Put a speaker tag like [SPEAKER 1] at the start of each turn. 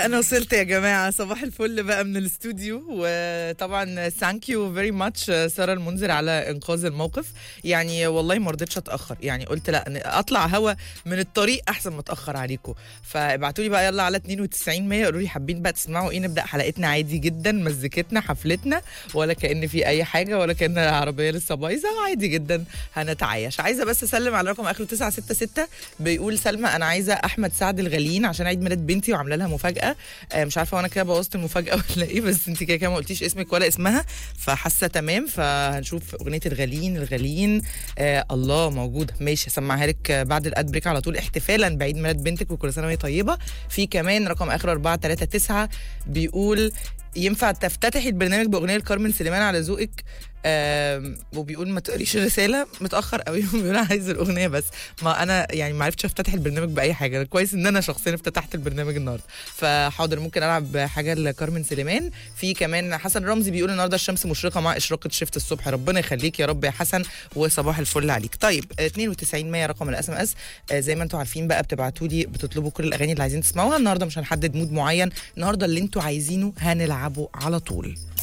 [SPEAKER 1] انا وصلت يا جماعه صباح الفل بقى من الاستوديو وطبعا ثانك يو فيري ماتش ساره المنذر على انقاذ الموقف يعني والله ما رضيتش اتاخر يعني قلت لا اطلع هوا من الطريق احسن ما اتاخر عليكم فابعتوا لي بقى يلا على 92 100 قولوا لي حابين بقى تسمعوا ايه نبدا حلقتنا عادي جدا مزيكتنا حفلتنا ولا كان في اي حاجه ولا كان العربيه لسه بايظه عادي جدا هنتعايش عايزه بس اسلم على رقم اخره 966 بيقول سلمى انا عايزه احمد سعد الغاليين عشان عيد ميلاد بنتي وعامله لها مفاجاه آه، مش عارفه وانا كده بوظت المفاجاه ولا ايه بس انت كده كده ما قلتيش اسمك ولا اسمها فحاسه تمام فهنشوف اغنيه الغاليين الغاليين آه الله موجوده ماشي هسمعها لك آه، بعد الاد بريك على طول احتفالا بعيد ميلاد بنتك وكل سنه وهي طيبه في كمان رقم اخر 439 بيقول ينفع تفتتحي البرنامج باغنيه لكارمن سليمان على ذوقك آم، وبيقول ما تقريش الرساله متاخر قوي بيقول عايز الاغنيه بس ما انا يعني ما عرفتش افتتح البرنامج باي حاجه كويس ان انا شخصيا افتتحت البرنامج النهارده فحاضر ممكن العب حاجه لكارمن سليمان في كمان حسن رمزي بيقول النهارده الشمس مشرقه مع اشراقه شفت الصبح ربنا يخليك يا رب يا حسن وصباح الفل عليك طيب آه، 92 100 رقم الاس ام اس زي ما انتم عارفين بقى بتبعتوا لي بتطلبوا كل الاغاني اللي عايزين تسمعوها النهارده مش هنحدد مود معين النهارده اللي انتوا عايزينه هنلعبه على طول